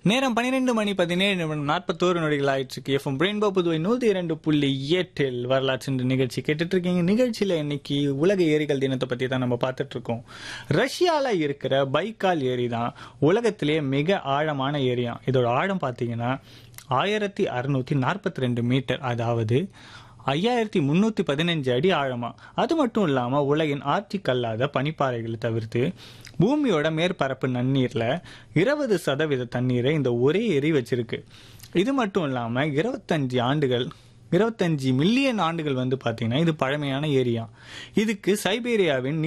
நேரம் பன்னிரெண்டு மணி பதினேழு நிமிடம் நாற்பத்தோரு நொடிகள் ஆயிடுச்சு எஃப்எம் ரெயின்போ புதுவை நூத்தி இரண்டு புள்ளி எட்டில் வரலாற்று நிகழ்ச்சி கேட்டுட்டு இருக்கீங்க நிகழ்ச்சியில இன்னைக்கு உலக ஏரிகள் தினத்தை பத்தி தான் நம்ம பார்த்துட்டு இருக்கோம் ரஷ்யால இருக்கிற பைக்கால் ஏரி தான் உலகத்திலேயே மிக ஆழமான ஏரியா இதோட ஆழம் பார்த்தீங்கன்னா ஆயிரத்தி அறுநூத்தி நாற்பத்தி ரெண்டு மீட்டர் அதாவது ஐயாயிரத்தி முன்னூத்தி பதினஞ்சு அடி ஆழமா அது மட்டும் இல்லாம உலகின் ஆர்டிக் அல்லாத பனிப்பாறைகளை தவிர்த்து பூமியோட மேற்பரப்பு நன்னீர்ல இருபது சதவீத தண்ணீரை இந்த ஒரே ஏரி வச்சிருக்கு இது மட்டும் இல்லாம இருபத்தஞ்சு ஆண்டுகள் இருபத்தஞ்சு மில்லியன் ஆண்டுகள் வந்து பாத்தீங்கன்னா இது பழமையான ஏரியா இதுக்கு சைபீரியாவின்